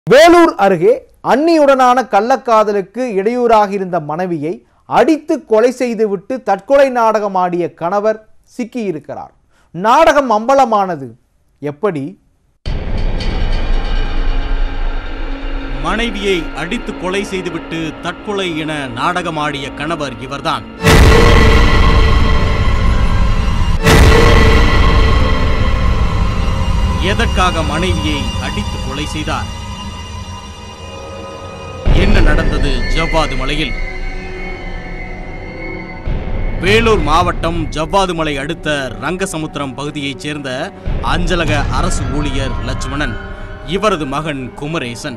வேலூர் அருகே அன்னியுடனான கள்ளக்காதலுக்கு இடையூறாக இருந்த மனைவியை அடித்து கொலை செய்துவிட்டு தற்கொலை நாடகம் ஆடிய கணவர் சிக்கியிருக்கிறார் நாடகம் அம்பலமானது எப்படி மனைவியை அடித்து கொலை செய்துவிட்டு தற்கொலை என நாடகமாடிய கணவர் இவர்தான் எதற்காக மனைவியை அடித்து கொலை செய்தார் என்ன நடந்தது ஜவ்வாது மலையில் வேலூர் மாவட்டம் ஜவ்வாது மலை அடுத்த ரங்கசமுத்திரம் பகுதியைச் சேர்ந்த அஞ்சலக அரசு ஊழியர் லட்சுமணன் இவரது மகன் குமரேசன்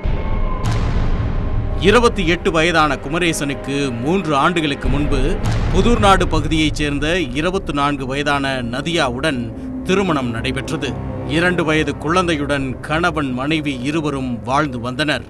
இருபத்தி எட்டு வயதான குமரேசனுக்கு மூன்று ஆண்டுகளுக்கு முன்பு புதூர்நாடு பகுதியைச் சேர்ந்த இருபத்தி நான்கு வயதான நதியாவுடன் திருமணம் நடைபெற்றது இரண்டு வயது குழந்தையுடன் கணவன் மனைவி இருவரும் வாழ்ந்து வந்தனர்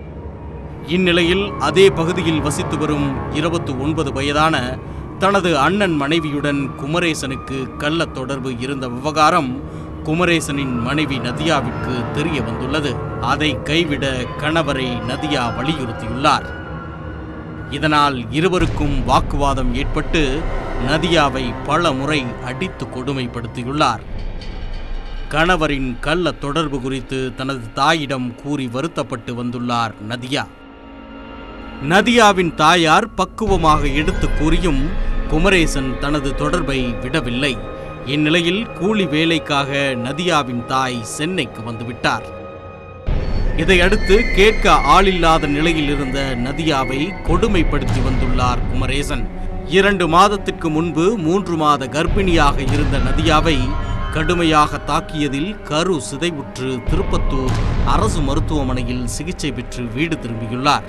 இந்நிலையில் அதே பகுதியில் வசித்து வரும் இருபத்தி ஒன்பது வயதான தனது அண்ணன் மனைவியுடன் குமரேசனுக்கு கள்ள தொடர்பு இருந்த விவகாரம் குமரேசனின் மனைவி நதியாவிற்கு தெரிய வந்துள்ளது அதை கைவிட கணவரை நதியா வலியுறுத்தியுள்ளார் இதனால் இருவருக்கும் வாக்குவாதம் ஏற்பட்டு நதியாவை பல முறை அடித்து கொடுமைப்படுத்தியுள்ளார் கணவரின் கள்ள தொடர்பு குறித்து தனது தாயிடம் கூறி வருத்தப்பட்டு வந்துள்ளார் நதியா நதியாவின் தாயார் பக்குவமாக எடுத்து கூறியும் குமரேசன் தனது தொடர்பை விடவில்லை இந்நிலையில் கூலி வேலைக்காக நதியாவின் தாய் சென்னைக்கு வந்துவிட்டார் இதையடுத்து கேட்க ஆளில்லாத நிலையில் இருந்த நதியாவை கொடுமைப்படுத்தி வந்துள்ளார் குமரேசன் இரண்டு மாதத்திற்கு முன்பு மூன்று மாத கர்ப்பிணியாக இருந்த நதியாவை கடுமையாக தாக்கியதில் கரு சிதைவுற்று திருப்பத்தூர் அரசு மருத்துவமனையில் சிகிச்சை பெற்று வீடு திரும்பியுள்ளார்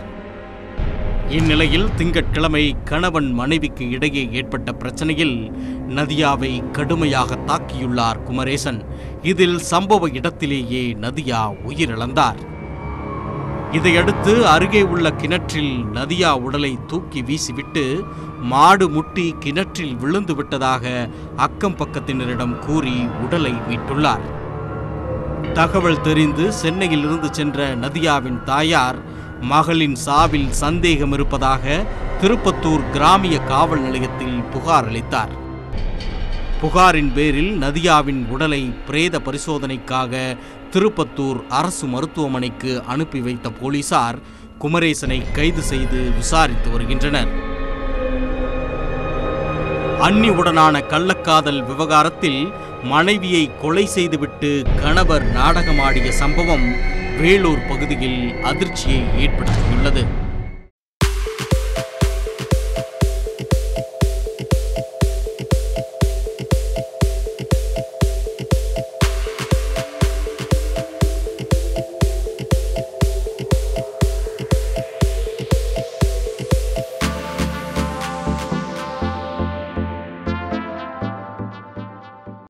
இந்நிலையில் திங்கட்கிழமை கணவன் மனைவிக்கு இடையே ஏற்பட்ட பிரச்சனையில் நதியாவை கடுமையாக தாக்கியுள்ளார் குமரேசன் இதில் சம்பவ இடத்திலேயே நதியா உயிரிழந்தார் இதையடுத்து அருகே உள்ள கிணற்றில் நதியா உடலை தூக்கி வீசிவிட்டு மாடு முட்டி கிணற்றில் விழுந்து விட்டதாக அக்கம் பக்கத்தினரிடம் கூறி உடலை மீட்டுள்ளார் தகவல் தெரிந்து சென்னையிலிருந்து சென்ற நதியாவின் தாயார் மகளின் சாவில் சந்தேகம் இருப்பதாக திருப்பத்தூர் கிராமிய காவல் நிலையத்தில் புகார் அளித்தார் புகாரின் பேரில் நதியாவின் உடலை பிரேத பரிசோதனைக்காக திருப்பத்தூர் அரசு மருத்துவமனைக்கு அனுப்பி வைத்த போலீசார் குமரேசனை கைது செய்து விசாரித்து வருகின்றனர் அன்னியுடனான கள்ளக்காதல் விவகாரத்தில் மனைவியை கொலை செய்துவிட்டு கணவர் நாடகமாடிய சம்பவம் வேலூர் பகுதியில் அதிர்ச்சியை ஏற்படுத்தியுள்ளது